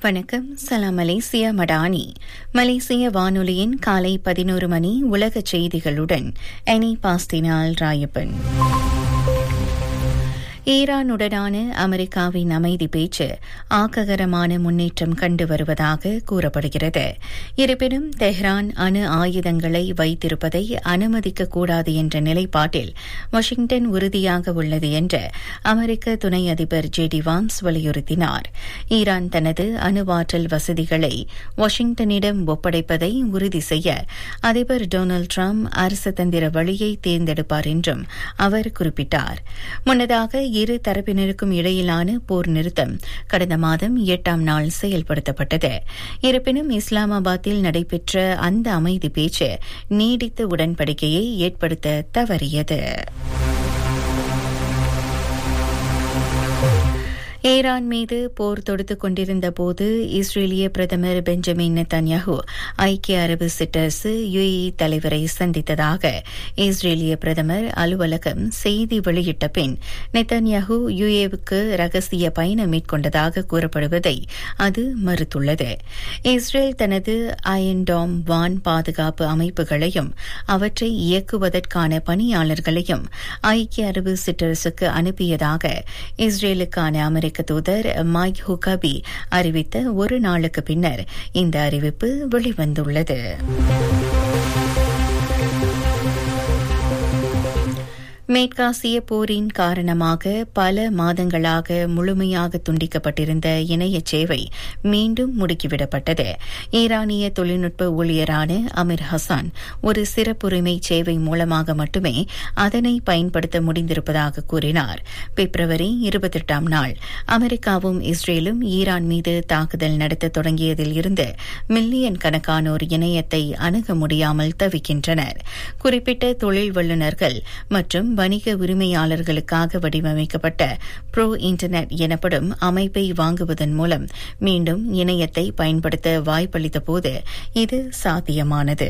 வணக்கம் சலாம் மலேசியா மடானி மலேசிய வானொலியின் காலை பதினோரு மணி உலக செய்திகளுடன் எனி பாஸ்தினால் ராயப்பன் ஈரானுடனான அமெரிக்காவின் அமைதி பேச்சு ஆக்ககரமான முன்னேற்றம் கண்டு வருவதாக கூறப்படுகிறது இருப்பினும் தெஹ்ரான் அணு ஆயுதங்களை வைத்திருப்பதை அனுமதிக்கக்கூடாது என்ற நிலைப்பாட்டில் வாஷிங்டன் உறுதியாக உள்ளது என்று அமெரிக்க துணை அதிபர் ஜே டி வான்ஸ் வலியுறுத்தினார் ஈரான் தனது அணுவாற்றல் வசதிகளை வாஷிங்டனிடம் ஒப்படைப்பதை உறுதி செய்ய அதிபர் டொனால்டு டிரம்ப் அரசு தந்திர வழியை தேர்ந்தெடுப்பார் என்றும் அவர் குறிப்பிட்டார் முன்னதாக இரு தரப்பினருக்கும் இடையிலான போர் நிறுத்தம் கடந்த மாதம் எட்டாம் நாள் செயல்படுத்தப்பட்டது இருப்பினும் இஸ்லாமாபாத்தில் நடைபெற்ற அந்த அமைதி பேச்சு நீடித்த உடன்படிக்கையை ஏற்படுத்த தவறியது ஈரான் மீது போர் தொடுத்துக் கொண்டிருந்த போது இஸ்ரேலிய பிரதமர் பெஞ்சமின் நெத்தன்யாஹூ ஐக்கிய அரபு சிட்டரசு யுஏஇ தலைவரை சந்தித்ததாக இஸ்ரேலிய பிரதமர் அலுவலகம் செய்தி வெளியிட்ட பின் நெத்தன்யாஹூ யுஏவுக்கு ரகசிய பயணம் மேற்கொண்டதாக கூறப்படுவதை அது மறுத்துள்ளது இஸ்ரேல் தனது அயன்டாம் வான் பாதுகாப்பு அமைப்புகளையும் அவற்றை இயக்குவதற்கான பணியாளர்களையும் ஐக்கிய அரபு சிட்டரசுக்கு அனுப்பியதாக இஸ்ரேலுக்கான அமெரிக்க அமெரிக்க தூதர் மைக் ஹுகாபி அறிவித்த ஒரு நாளுக்கு பின்னர் இந்த அறிவிப்பு வெளிவந்துள்ளது மேற்காசிய போரின் காரணமாக பல மாதங்களாக முழுமையாக துண்டிக்கப்பட்டிருந்த இணைய சேவை மீண்டும் முடுக்கிவிடப்பட்டது ஈரானிய தொழில்நுட்ப ஊழியரான அமீர் ஹசான் ஒரு சிறப்புரிமை சேவை மூலமாக மட்டுமே அதனை பயன்படுத்த முடிந்திருப்பதாக கூறினார் பிப்ரவரி இருபத்தெட்டாம் நாள் அமெரிக்காவும் இஸ்ரேலும் ஈரான் மீது தாக்குதல் நடத்த தொடங்கியதில் இருந்து மில்லியன் கணக்கானோர் இணையத்தை அணுக முடியாமல் தவிக்கின்றனர் குறிப்பிட்ட தொழில் வல்லுநர்கள் மற்றும் வணிக உரிமையாளர்களுக்காக வடிவமைக்கப்பட்ட ப்ரோ இன்டர்நெட் எனப்படும் அமைப்பை வாங்குவதன் மூலம் மீண்டும் இணையத்தை பயன்படுத்த வாய்ப்பளித்த போது இது சாத்தியமானது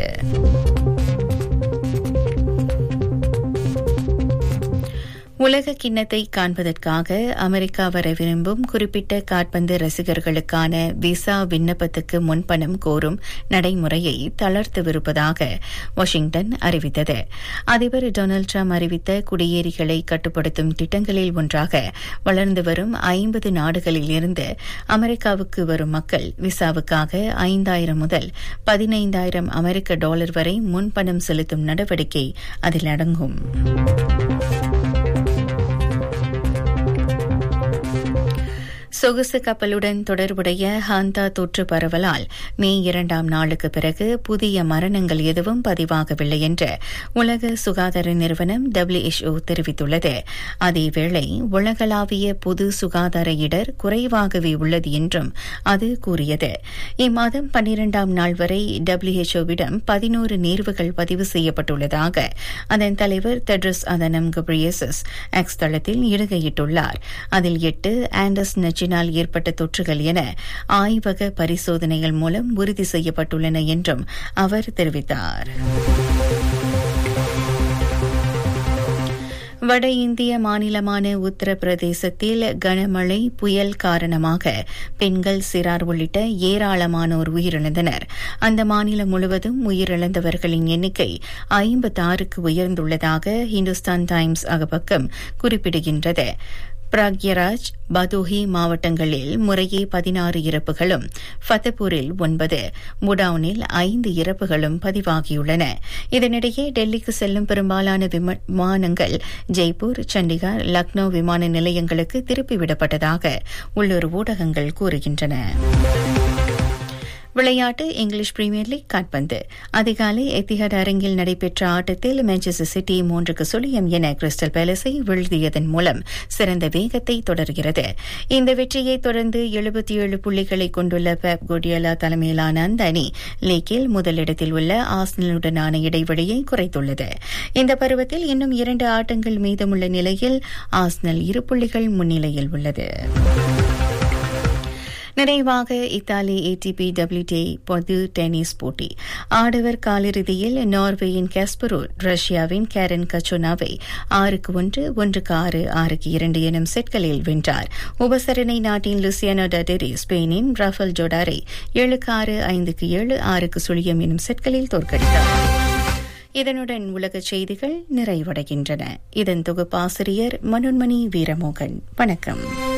உலக கிண்ணத்தை காண்பதற்காக அமெரிக்கா வர விரும்பும் குறிப்பிட்ட காட்பந்து ரசிகர்களுக்கான விசா விண்ணப்பத்துக்கு முன்பணம் கோரும் நடைமுறையை தளர்த்தவிருப்பதாக வாஷிங்டன் அறிவித்தது அதிபர் டொனால்டு டிரம்ப் அறிவித்த குடியேறிகளை கட்டுப்படுத்தும் திட்டங்களில் ஒன்றாக வளர்ந்து வரும் ஐம்பது நாடுகளில் இருந்து அமெரிக்காவுக்கு வரும் மக்கள் விசாவுக்காக ஐந்தாயிரம் முதல் பதினைந்தாயிரம் அமெரிக்க டாலர் வரை முன்பணம் செலுத்தும் நடவடிக்கை அதில் அடங்கும் சொகுசு கப்பலுடன் தொடர்புடைய ஹாந்தா தொற்று பரவலால் மே இரண்டாம் நாளுக்கு பிறகு புதிய மரணங்கள் எதுவும் பதிவாகவில்லை என்று உலக சுகாதார நிறுவனம் டபிள்யூஎச்ஓ தெரிவித்துள்ளது அதேவேளை உலகளாவிய பொது சுகாதார இடர் குறைவாகவே உள்ளது என்றும் அது கூறியது இம்மாதம் பன்னிரண்டாம் நாள் வரை டபிள்யூஎச்ஓவிடம் பதினோரு நேர்வுகள் பதிவு செய்யப்பட்டுள்ளதாக அதன் தலைவர் தெட்ரஸ் அதனம் கப்ரியசஸ் எக்ஸ் தளத்தில் இடுகையிட்டுள்ளார் அதில் எட்டு ஆண்டஸ் நச்சினால் ஏற்பட்ட தொற்றுகள் என ஆய்வக பரிசோதனைகள் மூலம் உறுதி செய்யப்பட்டுள்ளன என்றும் அவர் தெரிவித்தார் வட இந்திய மாநிலமான உத்தரப்பிரதேசத்தில் கனமழை புயல் காரணமாக பெண்கள் சிறார் உள்ளிட்ட ஏராளமானோர் உயிரிழந்தனர் அந்த மாநிலம் முழுவதும் உயிரிழந்தவர்களின் எண்ணிக்கை ஐம்பத்தாறுக்கு உயர்ந்துள்ளதாக ஹிந்துஸ்தான் டைம்ஸ் அகப்பக்கம் குறிப்பிடுகின்றது பிராக்யராஜ் பதோஹி மாவட்டங்களில் முறையே பதினாறு இறப்புகளும் ஃபத்தபூரில் ஒன்பது முடவுனில் ஐந்து இறப்புகளும் பதிவாகியுள்ளன இதனிடையே டெல்லிக்கு செல்லும் பெரும்பாலான விமானங்கள் ஜெய்ப்பூர் சண்டிகர் லக்னோ விமான நிலையங்களுக்கு திருப்பிவிடப்பட்டதாக உள்ளூர் ஊடகங்கள் கூறுகின்றன விளையாட்டு இங்கிலீஷ் பிரீமியர் லீக் காட்பந்து அதிகாலை எத்திஹாட் அரங்கில் நடைபெற்ற ஆட்டத்தில் மான்செஸ்டர் சிட்டி மூன்றுக்கு சுழியம் என கிறிஸ்டல் பேலஸை வீழ்த்தியதன் மூலம் சிறந்த வேகத்தை தொடர்கிறது இந்த வெற்றியை தொடர்ந்து எழுபத்தி ஏழு புள்ளிகளை கொண்டுள்ள பெப் கோடியலா தலைமையிலான அந்த அணி லீக்கில் முதலிடத்தில் உள்ள ஆஸ்னலுடனான இடைவெளியை குறைத்துள்ளது இந்த பருவத்தில் இன்னும் இரண்டு ஆட்டங்கள் மீதமுள்ள நிலையில் ஆஸ்னல் இரு புள்ளிகள் முன்னிலையில் உள்ளது நிறைவாக இத்தாலி ஏடிபி டபிள்யூடி பொது டென்னிஸ் போட்டி ஆடவர் காலிறுதியில் நார்வேயின் கேஸ்பரூர் ரஷ்யாவின் கேரன் கச்சோனாவை ஆறுக்கு ஒன்று ஒன்றுக்கு ஆறு ஆறுக்கு இரண்டு எனும் செட்களில் வென்றார் உபசரணை நாட்டின் லுசியானோ டடெரி ஸ்பெயினின் ரஃபல் ஜோடாரை ஏழுக்கு ஆறு ஐந்துக்கு ஏழு ஆறுக்கு சுழியம் எனும் செட்களில் தோற்கடித்தார் இதனுடன் உலக செய்திகள் நிறைவடைகின்றன இதன் தொகுப்பாசிரியர் மனோன்மணி வீரமோகன் வணக்கம்